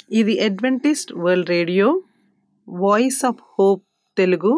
ఇది Adventist world radio voice of hope Telugu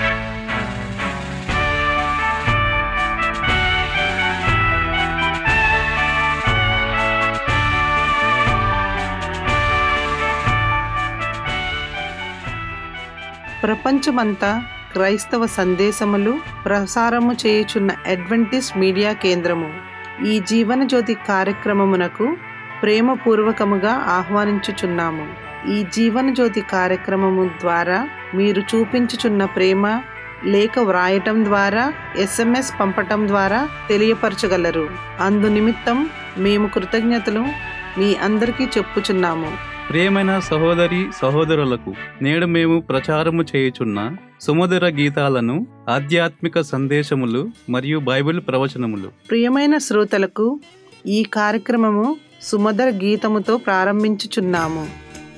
ప్రపంచమంతా క్రైస్తవ సందేశములు ప్రసారము చేయుచున్న అడ్వెంటిస్ట్ మీడియా కేంద్రము ఈ జీవన జ్యోతి కార్యక్రమమునకు ప్రేమపూర్వకముగా ఆహ్వానించుచున్నాము ఈ జీవన జ్యోతి కార్యక్రమము ద్వారా మీరు చూపించుచున్న ప్రేమ లేఖ వ్రాయటం ద్వారా ఎస్ఎంఎస్ పంపటం ద్వారా తెలియపరచగలరు అందు నిమిత్తం మేము కృతజ్ఞతలు మీ అందరికీ చెప్పుచున్నాము ప్రియమైన సహోదరి సహోదరులకు నేడు మేము ప్రచారము చేయుచున్న సుమధుర గీతాలను ఆధ్యాత్మిక సందేశములు మరియు బైబిల్ ప్రవచనములు ప్రియమైన శ్రోతలకు ఈ కార్యక్రమము సుమధుర గీతముతో ప్రారంభించుచున్నాము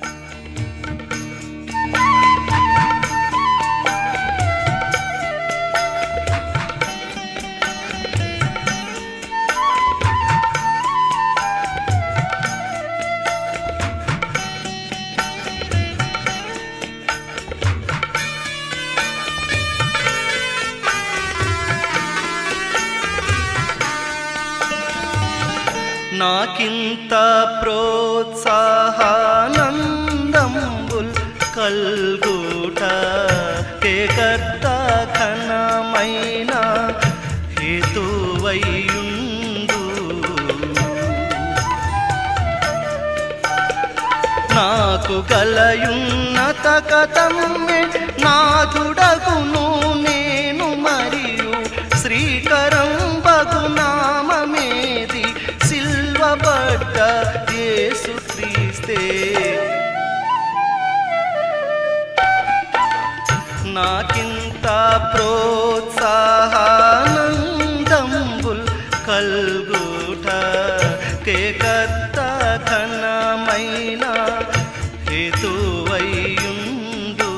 నాకింత ప్రోత్సాహానందంబుల్ కల్గుట కేకర్త ఘనమైన హేతువైయుండు నాకు గలయున్నత కథమ్మె నాథుడగును నేను మరియు శ్రీకరం బగునామేది సిల్వబడ్డ యేసు క్రీస్తే నాకింత ప్రోత్సాహానందంబుల్ కల్గుట కేకర్త ఘనమైన హేతువైయుండు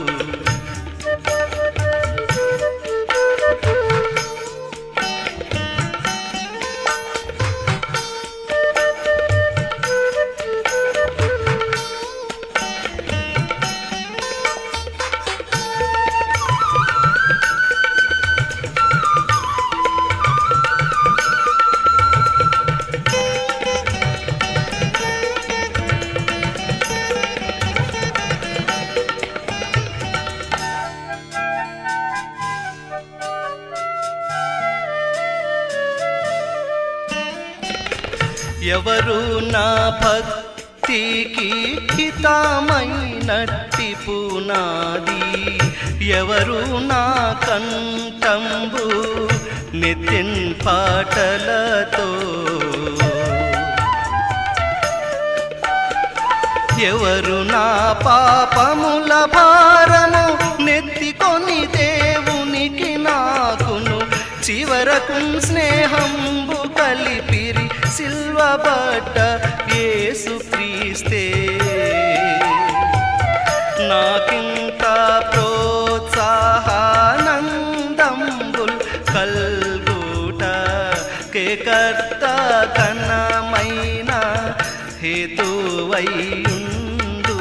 ఎవరు నా భక్తికి హితమైనట్టి పునాది ఎవరు నా కంఠంబు నితిన్ పాటలతో ఎవరు నా పాపముల భారము నెత్తికొని దేవునికి నాకును చివరకు స్నేహంబు కలిపిరి సిల్వబడ్డ యేసు క్రీస్తే నాకింత ప్రోత్సాహానందంబుల్ కల్గుట కేకర్త ఘనమైన హేతువైయుండు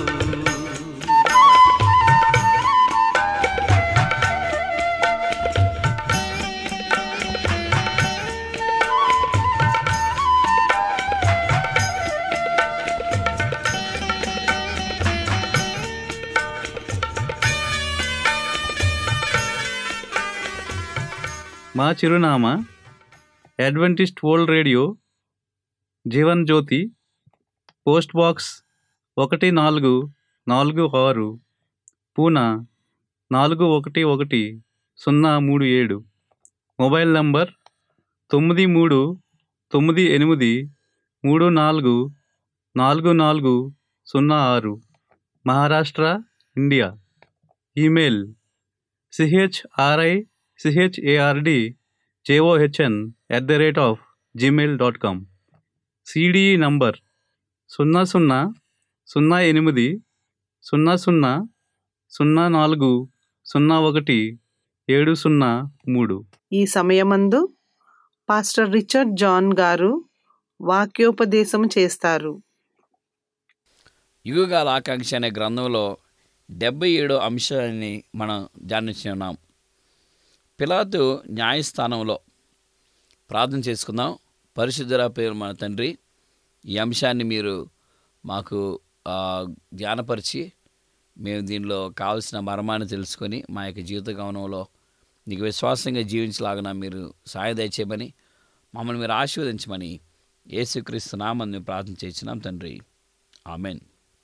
మా చిరునామా Adventist world radio Jeevan Jyothi post box ఒకటి నాలుగు నాలుగు ఆరు పూనా నాలుగు ఒకటి ఒకటి సున్నా మూడు ఏడు మొబైల్ నంబర్ తొమ్మిది మూడు తొమ్మిది ఎనిమిది మూడు నాలుగు నాలుగు నాలుగు సున్నా ఆరు Maharashtra India email C H R I C H A R D J O H N at the rate of Gmail dot com C D E number సున్నా సున్నా సున్నా ఎనిమిది సున్నా సున్నా సున్నా నాలుగు సున్నా ఒకటి ఏడు సున్నా మూడు ఈ సమయమందు పాస్టర్ రిచర్డ్ జాన్ గారు వాక్యోపదేశం చేస్తారు యుగగాల ఆకాంక్ష అనే గ్రంథంలో డెబ్బై ఏడో అంశాన్ని మనం ధ్యానించి ఉన్నాం పిలాతు న్యాయస్థానంలో ప్రార్థన చేసుకుందాం పరిశుద్ధుల పేరు మన తండ్రి ఈ అంశాన్ని మీరు మాకు ఆ, ధ్యానపరిచి మేము దీనిలో కావలసిన మర్మాన్ని తెలుసుకొని మా యొక్క జీవిత గమనంలో నీకు విశ్వాసంగా జీవించలాగిన మీరు సహాయ దయచేయమని మమ్మల్ని మీరు ఆశీర్వదించమని యేసుక్రీస్తు నామని మేము ప్రార్థన చేసినాం తండ్రి ఆమెన్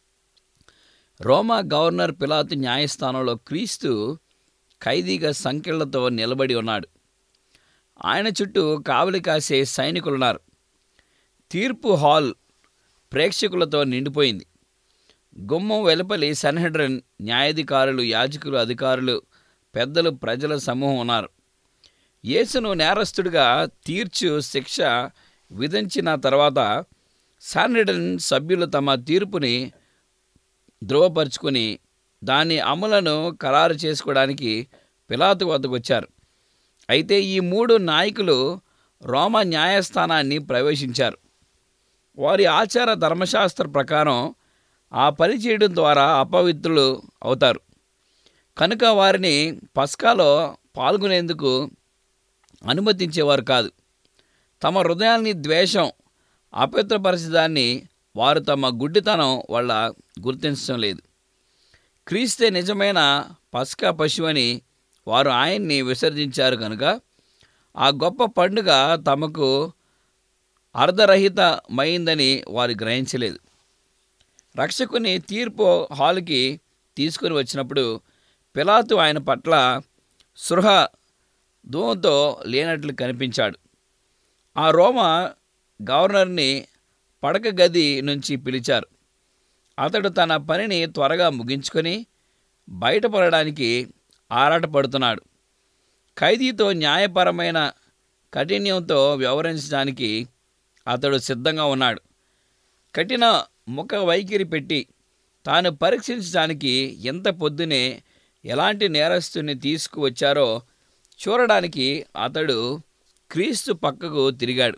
రోమా గవర్నర్ పిలాతు న్యాయస్థానంలో క్రీస్తు ఖైదీగా సంఖ్యలతో నిలబడి ఉన్నాడు ఆయన చుట్టూ కావలి కాసే సైనికులున్నారు తీర్పు హాల్ ప్రేక్షకులతో నిండిపోయింది గుమ్మం వెలుపలి సన్హెడ్రన్ న్యాయాధికారులు యాజకులు అధికారులు పెద్దలు ప్రజల సమూహం ఉన్నారు యేసును నేరస్తుడిగా తీర్చు శిక్ష విధించిన తర్వాత సన్హెడ్రన్ సభ్యులు తమ తీర్పుని ధృవపరుచుకొని దాని అమలను ఖరారు చేసుకోవడానికి పిలాతు వద్దకు వచ్చారు అయితే ఈ మూడు నాయకులు రోమా న్యాయస్థానాన్ని ప్రవేశించారు వారి ఆచార ధర్మశాస్త్ర ప్రకారం ఆ పని చేయడం ద్వారా అపవిత్రులు అవుతారు కనుక వారిని పస్కాలో పాల్గొనేందుకు అనుమతించేవారు కాదు తమ హృదయాన్ని ద్వేషం అపవిత్రపరిచేదాన్ని వారు తమ గుడ్డితనం వల్ల గుర్తించడం లేదు క్రీస్తే నిజమైన పస్కా పశువని వారు ఆయన్ని విసర్జించారు కనుక ఆ గొప్ప పండుగ తమకు అర్ధరహితమైందని వారు గ్రహించలేదు రక్షకుని తీర్పు హాల్కి తీసుకుని వచ్చినప్పుడు పిలాతు ఆయన పట్ల సృహ దూరంతో లేనట్లు కనిపించాడు ఆ రోమ గవర్నర్ని పడక గది నుంచి పిలిచారు అతడు తన పనిని త్వరగా ముగించుకొని బయటపడడానికి ఆరాటపడుతున్నాడు ఖైదీతో న్యాయపరమైన కఠిన్యంతో వ్యవహరించడానికి అతడు సిద్ధంగా ఉన్నాడు కఠిన ముఖ వైఖరి పెట్టి తాను పరీక్షించడానికి ఎంత పొద్దునే ఎలాంటి నేరస్తుని తీసుకువచ్చారో చూడడానికి అతడు క్రీస్తు పక్కకు తిరిగాడు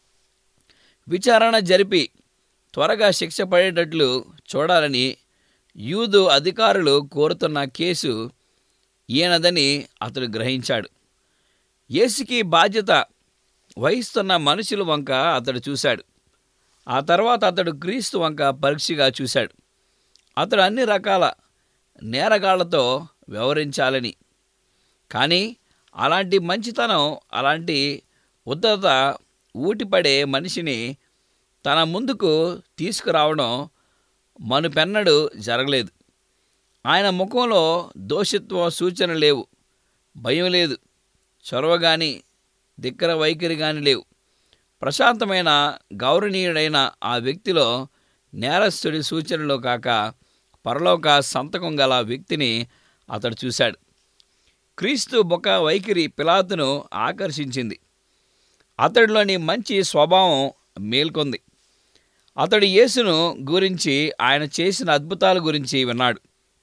విచారణ జరిపి త్వరగా శిక్ష పడేటట్లు చూడాలని యూదు అధికారులు కోరుతున్న కేసు ఈయనదని అతడు గ్రహించాడు యేసుకి బాధ్యత వహిస్తున్న మనుషుల వంక అతడు చూశాడు ఆ తర్వాత అతడు క్రీస్తు వంక పరీక్షగా చూశాడు అతడు అన్ని రకాల నేరగాళ్లతో వ్యవహరించాలని కానీ అలాంటి మంచితనం అలాంటి ఉద్ధత ఊటిపడే మనిషిని తన ముందుకు తీసుకురావడం మనుపెన్నడు జరగలేదు ఆయన ముఖంలో దోషిత్వ సూచన లేవు భయం లేదు చొరవ కానీ దిక్కర వైఖరి కానీ లేవు ప్రశాంతమైన గౌరవనీయుడైన ఆ వ్యక్తిలో నేరస్తుడి సూచనలో కాక పరలోక సంతకం గల వ్యక్తిని అతడు చూశాడు క్రీస్తు బొక వైఖరి పిలాతును ఆకర్షించింది అతడిలోని మంచి స్వభావం మేల్కొంది అతడు యేసును గురించి ఆయన చేసిన అద్భుతాల గురించి విన్నాడు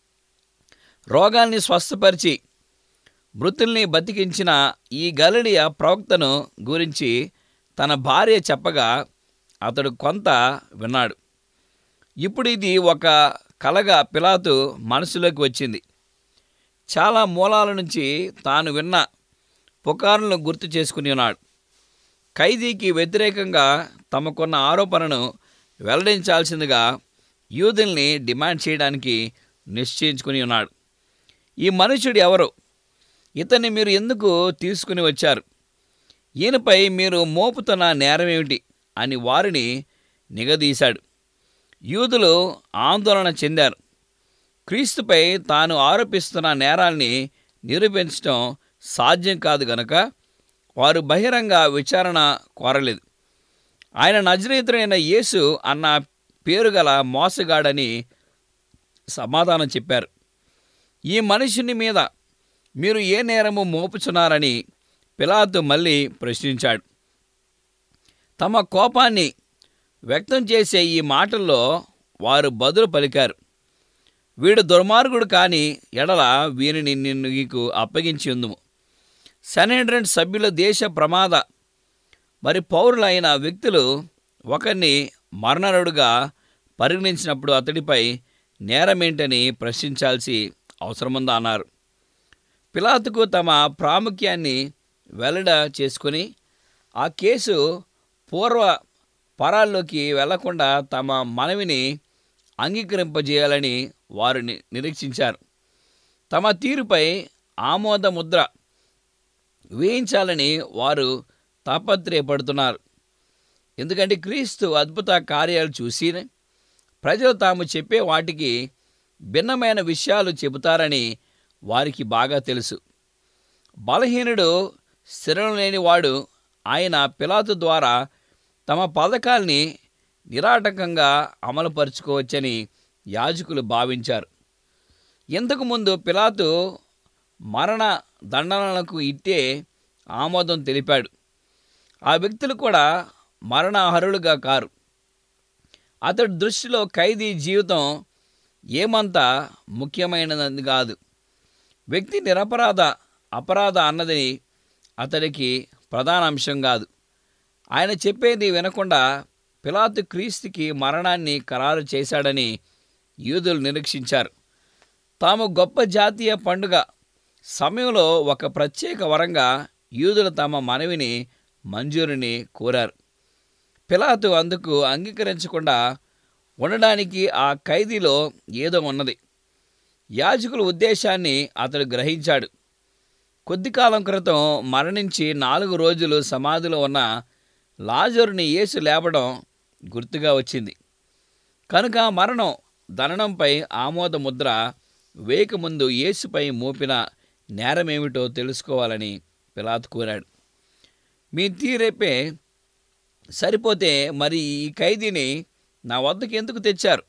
రోగాల్ని స్వస్థపరిచి మృతుల్ని బతికించిన ఈ గలడియ ప్రవక్తను గురించి తన భార్య చెప్పగా అతడు కొంత విన్నాడు ఇప్పుడు ఇది ఒక కలగా పిలాతు మనసులోకి వచ్చింది చాలా మూలాల నుంచి తాను విన్న పుకారులను గుర్తు చేసుకుని ఉన్నాడు ఖైదీకి వ్యతిరేకంగా తమకున్న ఆరోపణను వెల్లడించాల్సిందిగా యూదుల్ని డిమాండ్ చేయడానికి నిశ్చయించుకుని ఉన్నాడు ఈ మనుషుడు ఎవరు ఇతన్ని మీరు ఎందుకు తీసుకుని వచ్చారు ఈయనపై మీరు మోపుతున్న నేరం ఏమిటి అని వారిని నిగదీశాడు యూదులు ఆందోళన చెందారు క్రీస్తుపై తాను ఆరోపిస్తున్న నేరాల్ని నిరూపించడం సాధ్యం కాదు గనక వారు బహిరంగ విచారణ కోరలేదు ఆయన నజరేతుడైన యేసు అన్న పేరు గల మోసగాడని సమాధానం చెప్పారు ఈ మనుషుని మీద మీరు ఏ నేరము మోపుచున్నారని పిలాతు మళ్ళీ ప్రశ్నించాడు తమ కోపాన్ని వ్యక్తం చేసే ఈ మాటల్లో వారు బదులు పలికారు వీడు దుర్మార్గుడు కాని ఎడల వీరిని నిన్ను నీకు అప్పగించి ఉందుము సెనేడ్రెంట్ సభ్యుల దేశ ప్రమాద మరి పౌరులైన వ్యక్తులు ఒకరిని మరణరుడుగా పరిగణించినప్పుడు అతడిపై నేరమేంటని ప్రశ్నించాల్సి అవసరముందా అన్నారు పిలాతుకు తమ ప్రాముఖ్యాన్ని వెల్లడ చేసుకుని ఆ కేసు పూర్వ పరాల్లోకి వెళ్లకుండా తమ మనవిని అంగీకరింపజేయాలని వారు ని- నిరీక్షించారు తమ తీరుపై ఆమోద ముద్ర వేయించాలని వారు తాపత్రయపడుతున్నారు ఎందుకంటే క్రీస్తు అద్భుత కార్యాలు చూసి ప్రజలు తాము చెప్పే వాటికి భిన్నమైన విషయాలు చెబుతారని వారికి బాగా తెలుసు బలహీనుడు స్థిరం లేనివాడు ఆయన పిలాతు ద్వారా తమ పథకాల్ని నిరాటకంగా అమలుపరుచుకోవచ్చని యాజకులు భావించారు ఇంతకు ముందు పిలాతు మరణ దండనలకు ఇట్టే ఆమోదం తెలిపాడు ఆ వ్యక్తులు కూడా మరణార్హులుగా కారు అతడి దృష్టిలో ఖైదీ జీవితం ఏమంత ముఖ్యమైనది కాదు వ్యక్తి నిరపరాధ అపరాధ అన్నది అతడికి ప్రధాన అంశం కాదు ఆయన చెప్పేది వినకుండా పిలాతు క్రీస్తుకి మరణాన్ని ఖరారు చేశాడని యూదులు నిరీక్షించారు తాము గొప్ప జాతీయ పండుగ సమయంలో ఒక ప్రత్యేక వరంగా యూదులు తమ మనవిని మంజూరిని కోరారు పిలాతు అందుకు అంగీకరించకుండా ఉండడానికి ఆ ఖైదీలో ఏదో ఉన్నది యాజకుల ఉద్దేశాన్ని అతడు గ్రహించాడు కొద్ది కాలం క్రితం మరణించి నాలుగు రోజులు సమాధిలో ఉన్న లాజరుని యేసు లేపడం గుర్తుగా వచ్చింది కనుక మరణం దననంపై ఆమోద ముద్ర వేయకముందు యేసుపై మోపిన నేరమేమిటో తెలుసుకోవాలని పిలాతు కోరాడు మీ తీరేపే సరిపోతే మరి ఈ ఖైదీని నా వద్దకు ఎందుకు తెచ్చారు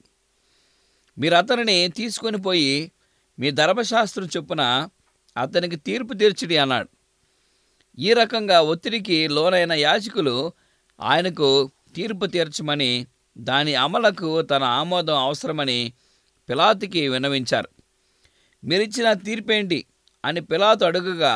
మీరు అతనిని తీసుకొని పోయి మీ ధర్మశాస్త్రం చొప్పున అతనికి తీర్పు తీర్చుడి అన్నాడు ఈ రకంగా ఒత్తిడికి లోనైన యాజకులు ఆయనకు తీర్పు తీర్చమని దాని అమలకు తన ఆమోదం అవసరమని పిలాతుకి విన్నవించారు మీరిచ్చిన తీర్పేంటి అని పిలాతు అడుగుగా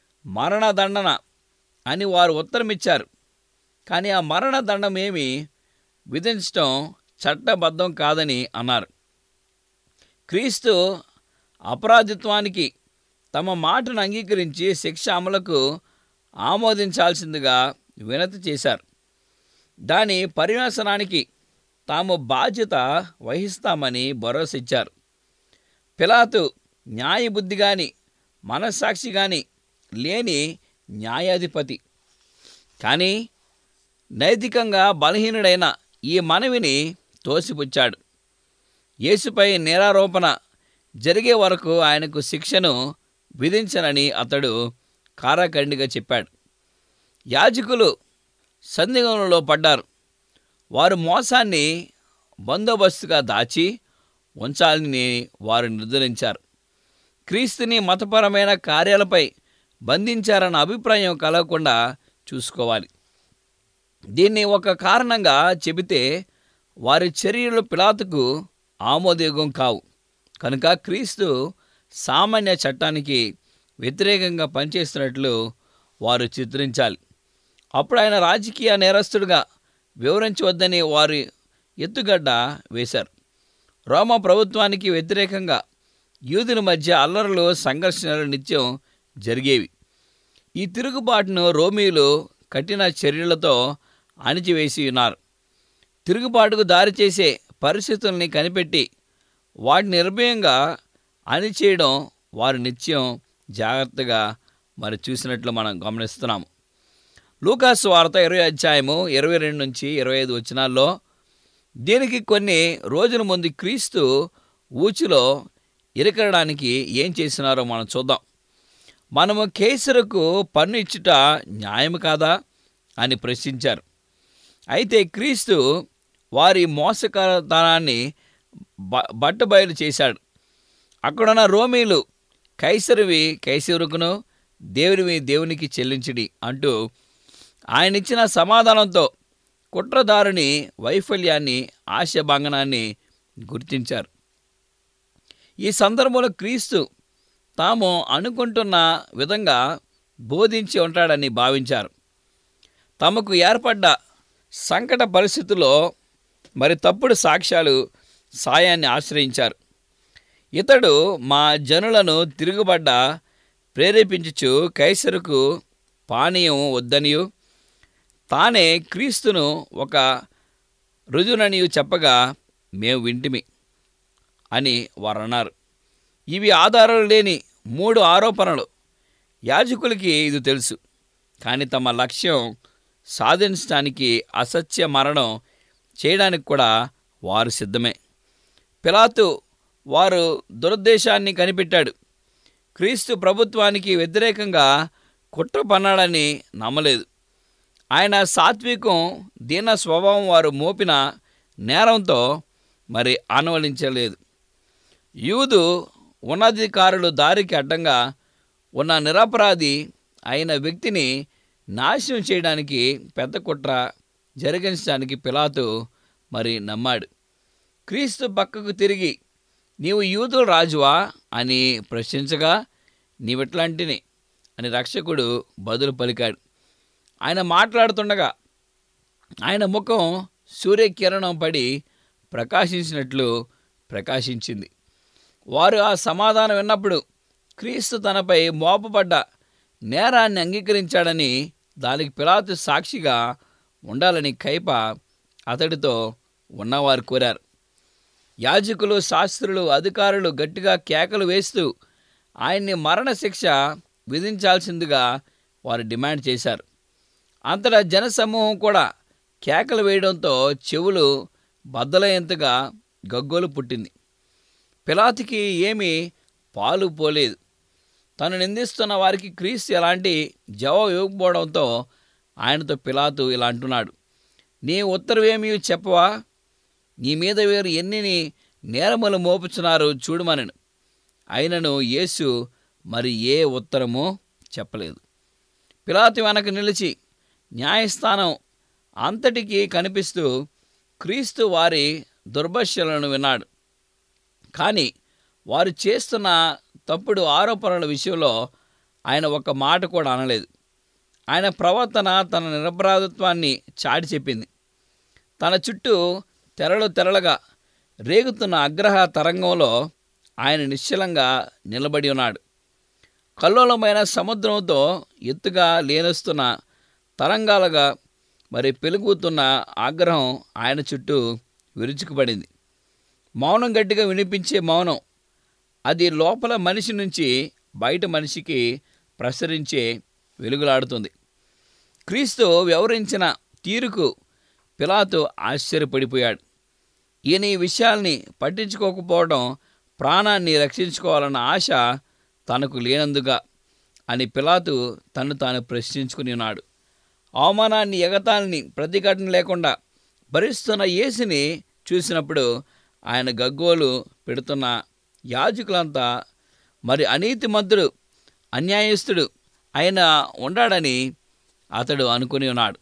మరణదండన అని వారు ఉత్తరమిచ్చారు కానీ ఆ మరణదండమేమి విధించటం చట్టబద్ధం కాదని అన్నారు క్రీస్తు అపరాధిత్వానికి తమ మాటను అంగీకరించి శిక్ష అమలుకు ఆమోదించాల్సిందిగా వినతి చేశారు దాని పర్యవసనానికి తాము బాధ్యత వహిస్తామని భరోసా ఇచ్చారు పిలాతు న్యాయబుద్ధి గాని మనస్సాక్షి గాని లేని న్యాయాధిపతి కానీ నైతికంగా బలహీనుడైన ఈ మనవిని తోసిపుచ్చాడు యేసుపై నేరారోపణ జరిగే వరకు ఆయనకు శిక్షను విధించనని అతడు కారాఖండిగా చెప్పాడు యాజకులు సందిగ్ధంలో పడ్డారు వారు మోసాన్ని బందోబస్తుగా దాచి ఉంచాలని వారు నిర్ధారించారు క్రీస్తుని మతపరమైన కార్యాలపై బంధించారన్న అభిప్రాయం కలగకుండా చూసుకోవాలి దీన్ని ఒక కారణంగా చెబితే వారి చర్యలు పిలాతుకు ఆమోదయోగం కావు కనుక క్రీస్తు సామాన్య చట్టానికి వ్యతిరేకంగా పనిచేస్తున్నట్లు వారు చిత్రించాలి అప్పుడు ఆయన రాజకీయ నేరస్తుడిగా వివరించవద్దని వారి ఎత్తుగడ్డ వేశారు రోమా ప్రభుత్వానికి వ్యతిరేకంగా యూదుల మధ్య అల్లర్లు సంఘర్షణలు నిత్యం జరిగేవి ఈ తిరుగుబాటును రోమీలు కఠిన చర్యలతో అణిచివేసి ఉన్నారు తిరుగుబాటుకు దారి చేసే పరిస్థితుల్ని కనిపెట్టి వాటిని నిర్భయంగా అణిచేయడం వారు నిత్యం జాగ్రత్తగా మరి చూసినట్లు మనం గమనిస్తున్నాము లూకాసు వార్త ఇరవై అధ్యాయము ఇరవై రెండు నుంచి ఇరవై ఐదు వచనాల్లో దీనికి కొన్ని రోజుల ముందు క్రీస్తు ఊచిలో ఇరకడానికి ఏం చేసినారో మనం చూద్దాం మనము కేసరకు పన్ను ఇచ్చుట న్యాయం కాదా అని ప్రశ్నించారు అయితే క్రీస్తు వారి మోసకరతనాన్ని బ బట్టబయలు చేశాడు అక్కడున్న రోమీలు కైసరివి కైసరుకును దేవునివి దేవునికి చెల్లించిడి అంటూ ఆయన ఇచ్చిన సమాధానంతో కుట్రదారుని వైఫల్యాన్ని ఆశభంగనాన్ని గుర్తించారు ఈ సందర్భంలో క్రీస్తు తాము అనుకుంటున్న విధంగా బోధించి ఉంటాడని భావించారు తమకు ఏర్పడ్డ సంకట పరిస్థితుల్లో మరి తప్పుడు సాక్ష్యాలు సాయాన్ని ఆశ్రయించారు ఇతడు మా జనులను తిరుగుబడ్డ ప్రేరేపించుచు కైసరుకు పానీయం వద్దనియు తానే క్రీస్తును ఒక రుజుననియు చెప్పగా మేము వింటిమి అని వారు అన్నారు ఇవి ఆధారాలు లేని మూడు ఆరోపణలు యాజకులకి ఇది తెలుసు కానీ తమ లక్ష్యం సాధించడానికి అసత్య మరణం చేయడానికి కూడా వారు సిద్ధమే పిలాతు వారు దురుద్దేశాన్ని కనిపెట్టాడు క్రీస్తు ప్రభుత్వానికి వ్యతిరేకంగా కుట్ర పన్నాడని నమ్మలేదు ఆయన సాత్వికం దీన స్వభావం వారు మోపిన నేరంతో మరి ఆనవలించలేదు యూదు ఉన్నధికారులు దారికి అడ్డంగా ఉన్న నిరపరాధి అయిన వ్యక్తిని నాశనం చేయడానికి పెద్ద కుట్ర జరిగించడానికి పిలాతు మరి నమ్మాడు క్రీస్తు పక్కకు తిరిగి నీవు యూదుల రాజువా అని ప్రశ్నించగా నీవెట్లాంటిని అని రక్షకుడు బదులు పలికాడు ఆయన మాట్లాడుతుండగా ఆయన ముఖం సూర్యకిరణం పడి ప్రకాశించినట్లు ప్రకాశించింది వారు ఆ సమాధానం విన్నప్పుడు క్రీస్తు తనపై మోపబడ్డ నేరాన్ని అంగీకరించాడని దానికి పిలాతు సాక్షిగా ఉండాలని కైప అతడితో ఉన్నవారు కోరారు యాజకులు శాస్త్రులు అధికారులు గట్టిగా కేకలు వేస్తూ ఆయన్ని మరణశిక్ష విధించాల్సిందిగా వారు డిమాండ్ చేశారు అంతటా జనసమూహం కూడా కేకలు వేయడంతో చెవులు బద్దలయ్యేంతగా గగ్గోలు పుట్టింది పిలాతికి ఏమీ పాలు పోలేదు తను నిందిస్తున్న వారికి క్రీస్తు ఎలాంటి జవాబు ఇవ్వకపోవడంతో ఆయనతో పిలాతు ఇలా అంటున్నాడు నీ ఉత్తరవేమీ చెప్పవా నీ మీద వీరు ఎన్ని నేరములు మోపుచున్నారు చూడమనను అయినను యేసు మరి ఏ ఉత్తరమో చెప్పలేదు పిలాతు వెనక నిలిచి న్యాయస్థానం అంతటికీ కనిపిస్తూ క్రీస్తు వారి దుర్భష్యలను విన్నాడు కానీ వారు చేస్తున్న తప్పుడు ఆరోపణల విషయంలో ఆయన ఒక మాట కూడా అనలేదు ఆయన ప్రవర్తన తన నిరపరాధత్వాన్ని చాటి చెప్పింది తన చుట్టూ తెరలు తెరలుగా రేగుతున్న అగ్రహ తరంగంలో ఆయన నిశ్చలంగా నిలబడి ఉన్నాడు కల్లోలమైన సముద్రంతో ఎత్తుగా లేనొస్తున్న తరంగాలుగా మరి పెలుగుతున్న ఆగ్రహం ఆయన చుట్టూ విరుచుకుపడింది మౌనం గట్టిగా వినిపించే మౌనం అది లోపల మనిషి నుంచి బయట మనిషికి ప్రసరించే వెలుగులాడుతుంది క్రీస్తు వ్యవహరించిన తీరుకు పిలాతు ఆశ్చర్యపడిపోయాడు ఈయన ఈ విషయాల్ని పట్టించుకోకపోవడం ప్రాణాన్ని రక్షించుకోవాలన్న ఆశ తనకు లేనందుగా అని పిలాతు తను తాను ప్రశ్నించుకుని ఉన్నాడు అవమానాన్ని ఎగతాల్ని ప్రతిఘటన లేకుండా భరిస్తున్న యేసుని చూసినప్పుడు ఆయన గగ్గోలు పెడుతున్న యాజకులంతా మరి అనీతిమంతుడు అన్యాయస్తుడు ఆయన ఉండాడని అతడు అనుకుని ఉన్నాడు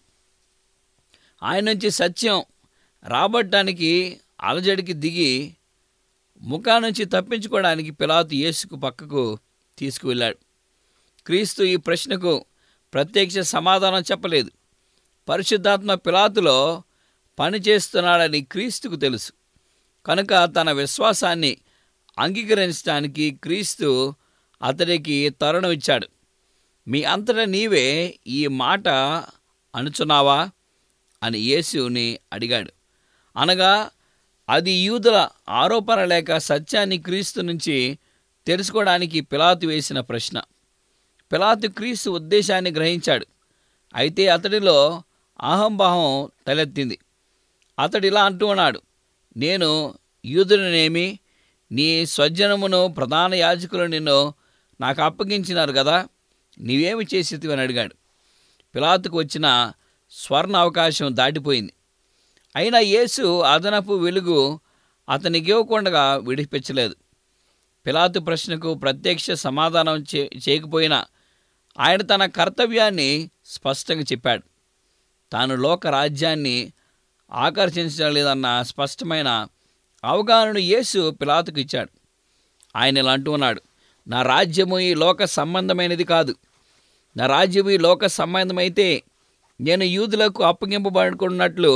ఆయన నుంచి సత్యం రాబట్టడానికి అలజడికి దిగి ముఖా నుంచి తప్పించుకోవడానికి పిలాతు యేసుకు పక్కకు తీసుకువెళ్ళాడు క్రీస్తు ఈ ప్రశ్నకు ప్రత్యక్ష సమాధానం చెప్పలేదు పరిశుద్ధాత్మ పిలాతులో పనిచేస్తున్నాడని క్రీస్తుకు తెలుసు కనుక తన విశ్వాసాన్ని అంగీకరించడానికి క్రీస్తు అతడికి తరుణం ఇచ్చాడు మీ అంతటా నీవే ఈ మాట అనుచున్నావా అని యేసుని అడిగాడు అనగా అది యూదుల ఆరోపణ లేక సత్యాన్ని క్రీస్తు నుంచి తెలుసుకోవడానికి పిలాతు వేసిన ప్రశ్న పిలాతు క్రీస్తు ఉద్దేశాన్ని గ్రహించాడు అయితే అతడిలో అహంభావం తలెత్తింది అతడు ఇలా అంటూ ఉన్నాడు నేను యూదులనేమి నీ స్వజనమును ప్రధాన యాజకులు నిన్ను నాకు అప్పగించినారు కదా నీవేమి చేసేది అని అడిగాడు పిలాతుకు వచ్చిన స్వర్ణ అవకాశం దాటిపోయింది అయినా యేసు అదనపు వెలుగు అతనికి ఇవ్వకుండా విడిపించలేదు పిలాతు ప్రశ్నకు ప్రత్యక్ష సమాధానం చే చేయకపోయినా ఆయన తన కర్తవ్యాన్ని స్పష్టంగా చెప్పాడు తాను లోక రాజ్యాన్ని ఆకర్షించలేదన్న స్పష్టమైన అవగాహనను యేసు పిలాతుకు ఇచ్చాడు ఆయన ఇలా అంటూ ఉన్నాడు నా రాజ్యము ఈ లోక సంబంధమైనది కాదు నా రాజ్యము ఈ లోక సంబంధమైతే నేను యూదులకు అప్పగింపబడుకున్నట్లు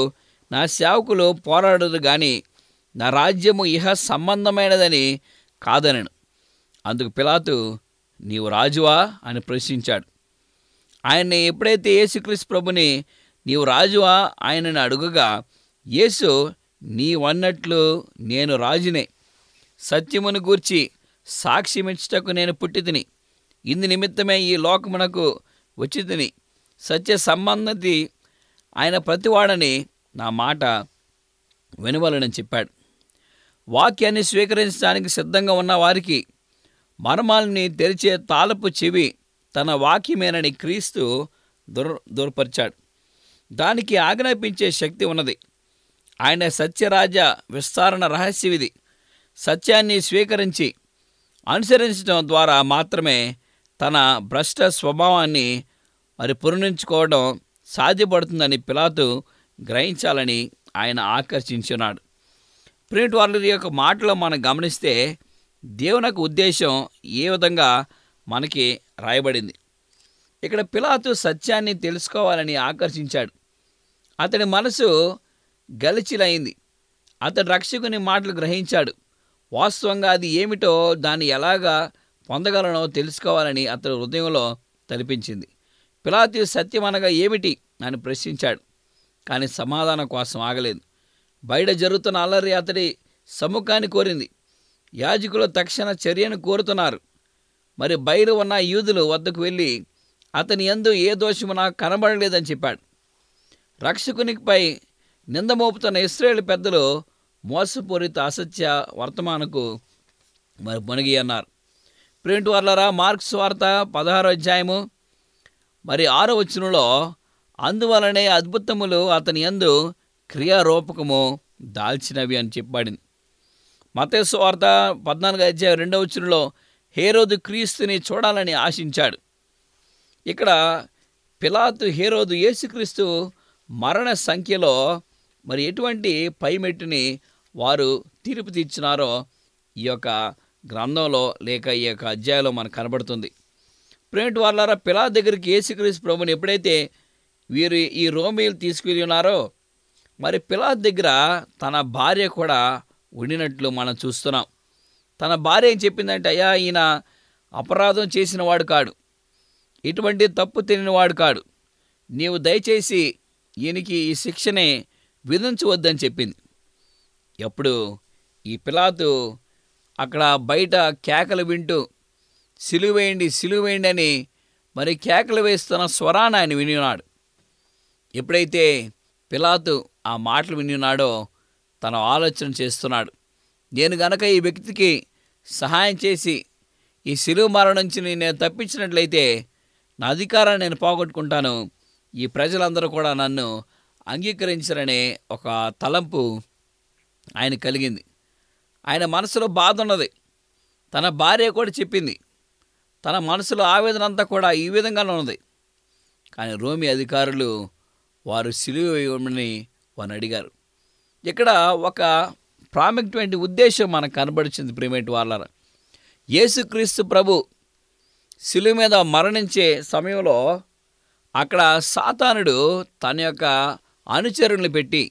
నా సేవకులు పోరాడదు గాని నా రాజ్యము ఇహ సంబంధమైనదని కాదనను అందుకు పిలాతు నీవు రాజువా అని ప్రశ్నించాడు ఆయన్ని ఎప్పుడైతే యేసుక్రీస్తు ప్రభుని నీవు రాజువా ఆయనని అడుగగా యేసు నీవన్నట్లు నేను రాజునే సత్యమును గూర్చి సాక్ష్యమిచ్చుటకు నేను పుట్టి తిని ఇందు నిమిత్తమే ఈ లోకమునకు వచ్చి తిని సత్య సంబంధతి ఆయన ప్రతివాడని నా మాట వినవలనని చెప్పాడు వాక్యాన్ని స్వీకరించడానికి సిద్ధంగా ఉన్న వారికి మర్మాల్ని తెరిచే తాలపు చెవి తన వాక్యమేనని క్రీస్తు దుర్ దుర్పరిచాడు దానికి ఆజ్ఞాపించే శక్తి ఉన్నది ఆయన సత్యరాజ విస్తారణ రహస్యవిది సత్యాన్ని స్వీకరించి అనుసరించడం ద్వారా మాత్రమే తన భ్రష్ట స్వభావాన్ని మరి పురుణించుకోవడం సాధ్యపడుతుందని పిలాతు గ్రహించాలని ఆయన ఆకర్షించున్నాడు ప్రింట్ వాళ్ళ యొక్క మాటలో మనం గమనిస్తే దేవుని యొక్క ఉద్దేశం ఏ విధంగా మనకి రాయబడింది ఇక్కడ పిలాతు సత్యాన్ని తెలుసుకోవాలని ఆకర్షించాడు అతడి మనసు గలిచిలైంది అతడు రక్షకుని మాటలు గ్రహించాడు వాస్తవంగా అది ఏమిటో దాన్ని ఎలాగా పొందగలనో తెలుసుకోవాలని అతడు హృదయంలో తలిపించింది పిలాతు సత్యం అనగా ఏమిటి అని ప్రశ్నించాడు కానీ సమాధానం కోసం ఆగలేదు బయట జరుగుతున్న అల్లరి అతడి సముఖాన్ని కోరింది యాజకులు తక్షణ చర్యను కోరుతున్నారు మరి బయలు ఉన్న యూదులు వద్దకు వెళ్ళి అతని యందు ఏ దోషము నాకు కనబడలేదని చెప్పాడు రక్షకునిపై నింద మోపుతున్న ఇస్రాయేల్ పెద్దలు మోసపూరిత అసత్య వర్తమానకు మరి మునిగి అన్నారు ప్రింట్ వర్లరా మార్క్స్ వార్త పదహారో అధ్యాయము మరి ఆరో వచనంలో అందువలనే అద్భుతములు అతని యందు క్రియారూపకము దాల్చినవి అని చెప్పబడింది మతేసు వార్త పద్నాలుగు అధ్యాయం రెండవ వచనంలో హేరోదు క్రీస్తుని చూడాలని ఆశించాడు ఇక్కడ పిలాతు హేరోదు యేసుక్రీస్తు మరణ సంఖ్యలో మరి ఎటువంటి పైమెట్టుని వారు తీర్పు తీర్చినారో ఈ యొక్క గ్రంథంలో లేక ఈ యొక్క అధ్యాయంలో మనకు కనబడుతుంది ప్రేమిటి వాళ్ళారా పిలా దగ్గరికి యేసుక్రీస్తు ప్రభుని ఎప్పుడైతే వీరు ఈ రోమీలు తీసుకువెళ్ళి ఉన్నారో మరి పిలా దగ్గర తన భార్య కూడా ఉండినట్లు మనం చూస్తున్నాం తన భార్య ఏం చెప్పిందంటే అయ్యా ఈయన అపరాధం చేసిన వాడు కాడు ఇటువంటి తప్పు తినవాడు కాడు నీవు దయచేసి ఈయనకి ఈ శిక్షనే విధించవద్దని చెప్పింది ఎప్పుడు ఈ పిలాతు అక్కడ బయట కేకలు వింటూ సిలువేయండి సిలువేయండి అని మరి కేకలు వేస్తున్న స్వరాన్ని ఆయన వినినాడు ఎప్పుడైతే పిలాతు ఆ మాటలు వినినాడో తన ఆలోచన చేస్తున్నాడు నేను గనక ఈ వ్యక్తికి సహాయం చేసి ఈ సిలువ మరణం నుంచి నేను తప్పించినట్లయితే నా అధికారాన్ని నేను పోగొట్టుకుంటాను ఈ ప్రజలందరూ కూడా నన్ను అంగీకరించరనే ఒక తలంపు ఆయన కలిగింది ఆయన మనసులో బాధ ఉన్నది తన భార్య కూడా చెప్పింది తన మనసులో ఆవేదన అంతా కూడా ఈ విధంగానే ఉన్నది కానీ రోమి అధికారులు వారు సిలువ వేయమని వారిని అడిగారు ఇక్కడ ఒక ప్రాముఖ్యమైన ఉద్దేశం మనకు కనబడుతుంది ప్రేమేట్ వాళ్ళ యేసుక్రీస్తు ప్రభు శిలువ మీద మరణించే సమయంలో అక్కడ సాతానుడు తన యొక్క అనుచరుల్ని పెట్టి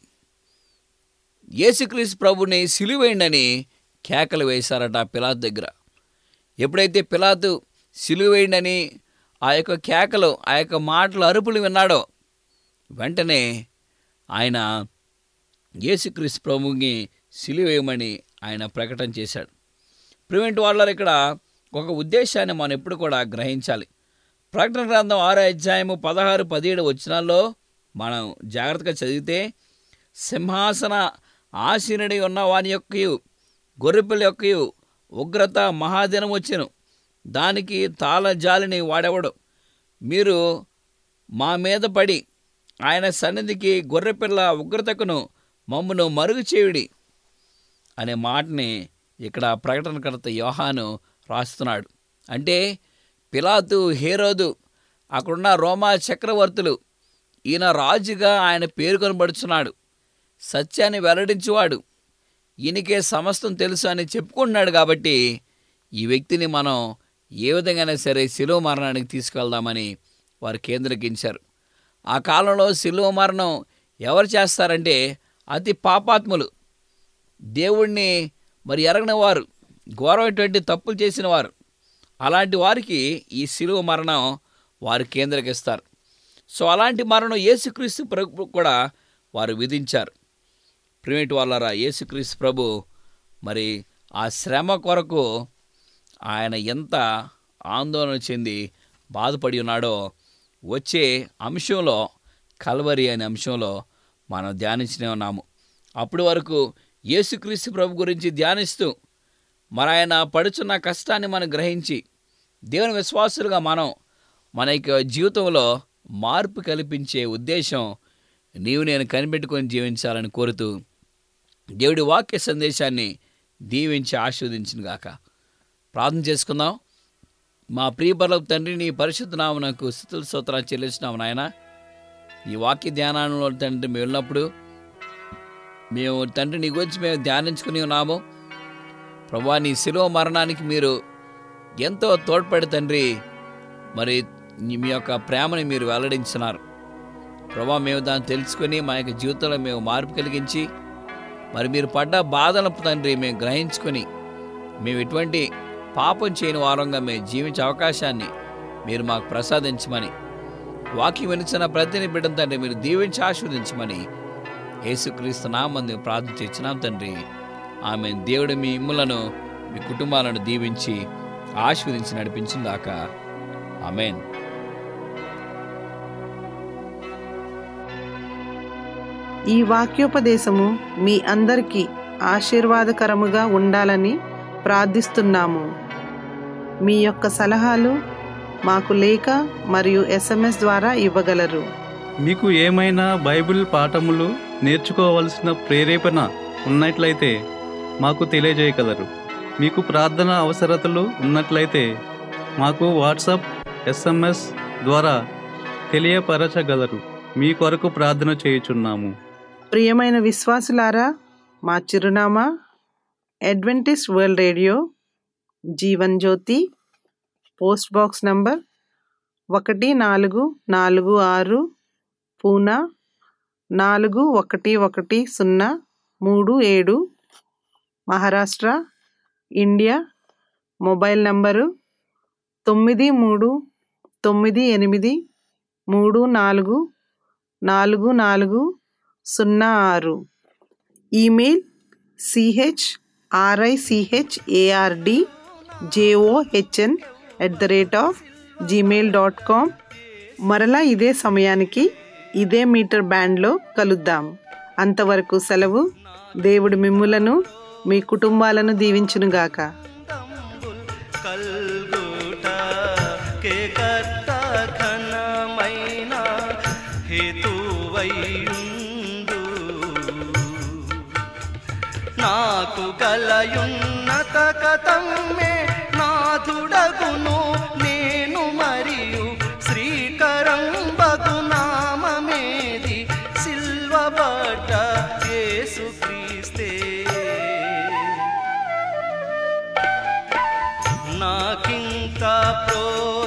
యేసుక్రీస్తు ప్రభుని సిలువేయండని కేకలు వేశారట పిలాతు దగ్గర ఎప్పుడైతే పిలాతు సిలువేయండని ఆ యొక్క కేకలు ఆ యొక్క మాటలు అరుపులు విన్నాడో వెంటనే ఆయన యేసుక్రీస్తు ప్రభుని సిలువేయమని ఆయన ప్రకటన చేశాడు ప్రివెంట్ వాళ్ళ ఇక్కడ ఒక ఉద్దేశాన్ని మనం ఎప్పుడు కూడా గ్రహించాలి ప్రకటన గ్రంథం ఆరో అధ్యాయము పదహారు పదిహేడు వచనాల్లో మనం జాగ్రత్తగా చదివితే సింహాసన ఆసీనుడి ఉన్న వాని యొక్కయు గొర్రెపిల్ల యొక్కయు ఉగ్రత మహాదినం వచ్చెను దానికి తాళజాలిని వాడెవడు మీరు మా మీద పడి ఆయన సన్నిధికి గొర్రెపిల్ల ఉగ్రతకును మమ్మను మరుగు చేయుడి అనే మాటని ఇక్కడ ప్రకటనకర్త యోహాను రాస్తున్నాడు అంటే పిలాతు హేరోదు అక్కడున్న రోమా చక్రవర్తులు ఈయన రాజుగా ఆయన పేరు కనబడుచున్నాడు సత్యాన్ని వెల్లడించువాడు ఈయనకే సమస్తం తెలుసు అని చెప్పుకుంటున్నాడు కాబట్టి ఈ వ్యక్తిని మనం ఏ విధంగానే సరే శిలువ మరణానికి తీసుకెళ్దామని వారు కేంద్రీకరించారు ఆ కాలంలో శిలువ మరణం ఎవరు చేస్తారంటే అతి పాపాత్ములు దేవుణ్ణి మరి ఎరగని వారు ఘోరమైనటువంటి తప్పులు చేసిన వారు అలాంటి వారికి ఈ శిలువ మరణం వారు కేంద్రకిస్తారు సో అలాంటి మరణం యేసుక్రీస్తు ప్రభు కూడా వారు విధించారు ప్రిమేటి వాళ్ళరా యేసుక్రీస్తు ప్రభు మరి ఆ శ్రమ కొరకు ఆయన ఎంత ఆందోళన చెంది బాధపడి ఉన్నాడో వచ్చే అంశంలో కల్వరి అనే అంశంలో మనం ధ్యానించనే ఉన్నాము అప్పటి వరకు యేసుక్రీస్తు ప్రభు గురించి ధ్యానిస్తూ మరి ఆయన పడుచున్న కష్టాన్ని మనం గ్రహించి దేవుని విశ్వాసులుగా మనం మన యొక్క జీవితంలో మార్పు కల్పించే ఉద్దేశం నీవు నేను కనిపెట్టుకొని జీవించాలని కోరుతూ దేవుడి వాక్య సందేశాన్ని దీవించి ఆస్వాదించిన గాక ప్రార్థన చేసుకుందాం మా ప్రియ పర్లకు తండ్రి నీ పరిశుద్ధ నామనకు స్థుతుల స్తోత్రాలు చెల్లిస్తున్నాము నాయన ఈ వాక్య ధ్యానంలో తండ్రి మేము వెళ్ళినప్పుడు మేము తండ్రి నీ గురించి మేము ధ్యానించుకుని ఉన్నాము ప్రభా నీ శిలువ మరణానికి మీరు ఎంతో తోడ్పడి తండ్రి మరి నీ- మీ యొక్క ప్రేమని మీరు వెల్లడించినారు ప్రభా మేము దాన్ని తెలుసుకొని మా యొక్క జీవితంలో మేము మార్పు కలిగించి మరి మీరు పడ్డ బాధలను తండ్రి మేము గ్రహించుకొని మేము ఎటువంటి పాపం చేయని వారంగా మేము జీవించే అవకాశాన్ని మీరు మాకు ప్రసాదించమని వాక్యం వినిచిన ప్రతిని బిడ్డను తండ్రి మీరు దీవించి ఆస్వాదించమని యేసుక్రీస్తు నామంది ప్రార్థన చేసినాం తండ్రి ఆమె దేవుడు మీ ఇమ్ములను మీ కుటుంబాలను దీవించి ఆశీర్వదించి నడిపించిన దాకా ఆమెన్ ఈ వాక్యోపదేశము మీ అందరికీ ఆశీర్వాదకరముగా ఉండాలని ప్రార్థిస్తున్నాము మీ యొక్క సలహాలు మాకు లేఖ మరియు ఎస్ఎంఎస్ ద్వారా ఇవ్వగలరు మీకు ఏమైనా బైబిల్ పాఠములు నేర్చుకోవలసిన ప్రేరేపణ ఉన్నట్లయితే మాకు తెలియజేయగలరు మీకు ప్రార్థన అవసరతలు ఉన్నట్లయితే మాకు వాట్సాప్ ఎస్ఎంఎస్ ద్వారా తెలియపరచగలరు మీ కొరకు ప్రార్థన చేయుచున్నాము ప్రియమైన విశ్వాసులారా మా చిరునామా Adventist world radio Jeevan Jyothi post box number ఒకటి నాలుగు నాలుగు ఆరు పూనా నాలుగు ఒకటి ఒకటి సున్నా మూడు ఏడు మహారాష్ట్ర ఇండియా మొబైల్ నంబరు తొమ్మిది మూడు తొమ్మిది ఎనిమిది మూడు నాలుగు నాలుగు నాలుగు సున్నా ఆరు email C H R I C H A R D J O H N at the rate of Gmail dot com మరలా ఇదే సమయానికి ఇదే మీటర్ బ్యాండ్లో కలుద్దాం అంతవరకు సెలవు దేవుడు మిమ్ములను మీ కుటుంబాలను దీవించునుగాక తంబుల్ కల్గుట కే కర్త ఘనమైన హేతువైయుండు నాకు గలయున్నత కథమ్మే నాథుడగును నేను మరియు శ్రీకరంబగు నామమేది సిల్వబట్ట యేసుక్రీస్తే నాకింకా ప్రో